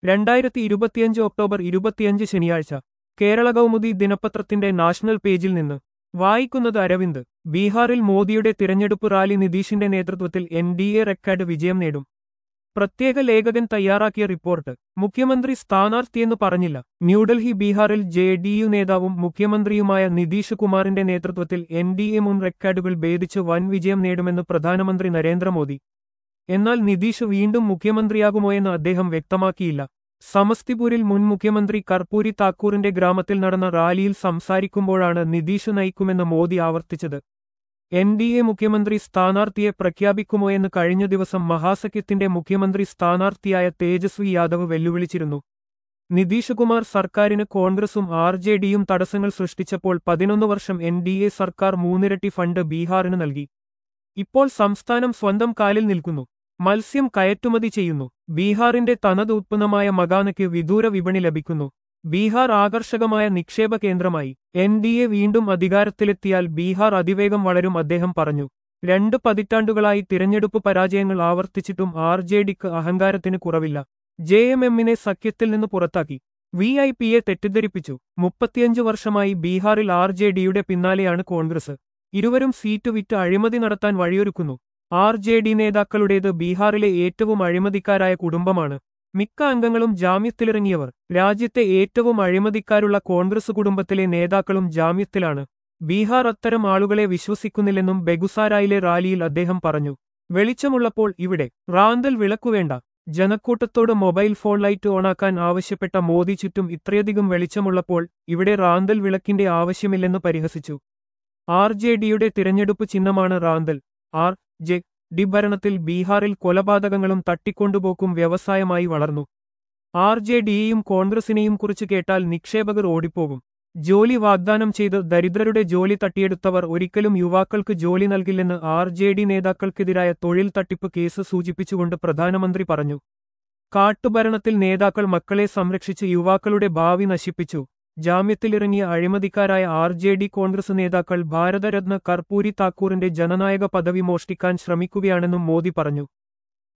രണ്ടായിരത്തി ഇരുപത്തിയഞ്ച് ഒക്ടോബർ ഇരുപത്തിയഞ്ച് ശനിയാഴ്ച കേരള കൗമുദി ദിനപത്രത്തിന്റെ നാഷണൽ പേജിൽ നിന്ന് വായിക്കുന്നത് അരവിന്ദ് ബീഹാറിൽ മോദിയുടെ തിരഞ്ഞെടുപ്പ് റാലി നിതീഷിന്റെ നേതൃത്വത്തിൽ എൻ ഡി എ റെക്കാർഡ് വിജയം നേടും പ്രത്യേക ലേഖകൻ തയ്യാറാക്കിയ റിപ്പോർട്ട് മുഖ്യമന്ത്രി സ്ഥാനാർത്ഥിയെന്ന് പറഞ്ഞില്ല ന്യൂഡൽഹി ബീഹാറിൽ ജെ ഡി യു നേതാവും മുഖ്യമന്ത്രിയുമായ നിതീഷ് കുമാറിന്റെ നേതൃത്വത്തിൽ എൻ ഡി എ മുൻ റെക്കാർഡുകൾ ഭേദിച്ച് വൻ വിജയം നേടുമെന്ന് പ്രധാനമന്ത്രി നരേന്ദ്രമോദി എന്നാൽ നിതീഷ് വീണ്ടും മുഖ്യമന്ത്രിയാകുമോയെന്ന് അദ്ദേഹം വ്യക്തമാക്കിയില്ല സമസ്തിപൂരിൽ മുൻ മുഖ്യമന്ത്രി കർപ്പൂരി താക്കൂറിന്റെ ഗ്രാമത്തിൽ നടന്ന റാലിയിൽ സംസാരിക്കുമ്പോഴാണ് നിതീഷ് നയിക്കുമെന്ന് മോദി ആവർത്തിച്ചത് എൻ ഡി എ മുഖ്യമന്ത്രി സ്ഥാനാർത്ഥിയെ പ്രഖ്യാപിക്കുമോയെന്ന് കഴിഞ്ഞ ദിവസം മഹാസഖ്യത്തിന്റെ മുഖ്യമന്ത്രി സ്ഥാനാർത്ഥിയായ തേജസ്വി യാദവ് വെല്ലുവിളിച്ചിരുന്നു നിതീഷ് കുമാർ സർക്കാരിന് കോൺഗ്രസും ആർ ജെ ഡിയും തടസ്സങ്ങൾ സൃഷ്ടിച്ചപ്പോൾ പതിനൊന്ന് വർഷം എൻ ഡി എ സർക്കാർ മൂന്നിരട്ടി ഫണ്ട് ബീഹാറിന് നൽകി ഇപ്പോൾ സംസ്ഥാനം സ്വന്തം കാലിൽ നിൽക്കുന്നു മത്സ്യം കയറ്റുമതി ചെയ്യുന്നു ബീഹാറിന്റെ തനത് ഉത്പന്നമായ മകാനയ്ക്ക് വിദൂര വിപണി ലഭിക്കുന്നു ബീഹാർ ആകർഷകമായ നിക്ഷേപ കേന്ദ്രമായി എൻ ഡി എ വീണ്ടും അധികാരത്തിലെത്തിയാൽ ബീഹാർ അതിവേഗം വളരും അദ്ദേഹം പറഞ്ഞു രണ്ട് പതിറ്റാണ്ടുകളായി തിരഞ്ഞെടുപ്പ് പരാജയങ്ങൾ ആവർത്തിച്ചിട്ടും ആർ ജെ ഡിക്ക് അഹങ്കാരത്തിന് കുറവില്ല ജെ എം എമ്മിനെ സഖ്യത്തിൽ നിന്ന് പുറത്താക്കി വി ഐ പിയെ തെറ്റിദ്ധരിപ്പിച്ചു മുപ്പത്തിയഞ്ചു വർഷമായി ബീഹാറിൽ ആർ ജെ ഡിയുടെ പിന്നാലെയാണ് കോൺഗ്രസ് ഇരുവരും സീറ്റ് വിറ്റ് അഴിമതി നടത്താൻ വഴിയൊരുക്കുന്നു ആർ ജെ ഡി നേതാക്കളുടേത് ബീഹാറിലെ ഏറ്റവും അഴിമതിക്കാരായ കുടുംബമാണ് മിക്ക അംഗങ്ങളും ജാമ്യത്തിലിറങ്ങിയവർ രാജ്യത്തെ ഏറ്റവും അഴിമതിക്കാരുള്ള കോൺഗ്രസ് കുടുംബത്തിലെ നേതാക്കളും ജാമ്യത്തിലാണ് ബീഹാർ അത്തരം ആളുകളെ വിശ്വസിക്കുന്നില്ലെന്നും ബെഗുസാരായിലെ റാലിയിൽ അദ്ദേഹം പറഞ്ഞു വെളിച്ചമുള്ളപ്പോൾ ഇവിടെ റാന്തൽ വിളക്കുവേണ്ട ജനക്കൂട്ടത്തോട് മൊബൈൽ ഫോൺ ലൈറ്റ് ഓണാക്കാൻ ആവശ്യപ്പെട്ട മോദി ചുറ്റും ഇത്രയധികം വെളിച്ചമുള്ളപ്പോൾ ഇവിടെ റാന്തൽ വിളക്കിന്റെ ആവശ്യമില്ലെന്ന് പരിഹസിച്ചു ആർ ജെ ഡിയുടെ തിരഞ്ഞെടുപ്പ് ചിഹ്നമാണ് റാന്തൽ ആർ ജെ ഡി ഭരണത്തിൽ ബീഹാറിൽ കൊലപാതകങ്ങളും തട്ടിക്കൊണ്ടുപോക്കും വ്യവസായമായി വളർന്നു ആർ ജെ ഡിയെയും കോൺഗ്രസിനെയും കുറിച്ച് കേട്ടാൽ നിക്ഷേപകർ ഓടിപ്പോകും ജോലി വാഗ്ദാനം ചെയ്ത് ദരിദ്രരുടെ ജോലി തട്ടിയെടുത്തവർ ഒരിക്കലും യുവാക്കൾക്ക് ജോലി നൽകില്ലെന്ന് ആർ ജെ ഡി നേതാക്കൾക്കെതിരായ തൊഴിൽ തട്ടിപ്പ് കേസ് സൂചിപ്പിച്ചുകൊണ്ട് പ്രധാനമന്ത്രി പറഞ്ഞു കാട്ടുഭരണത്തിൽ നേതാക്കൾ മക്കളെ സംരക്ഷിച്ച് യുവാക്കളുടെ ഭാവി നശിപ്പിച്ചു ജാമ്യത്തിലിറങ്ങിയ അഴിമതിക്കാരായ ആർ ജെ ഡി കോൺഗ്രസ് നേതാക്കൾ ഭാരതരത്ന കർപ്പൂരി താക്കൂറിന്റെ ജനനായക പദവി മോഷ്ടിക്കാൻ ശ്രമിക്കുകയാണെന്നും മോദി പറഞ്ഞു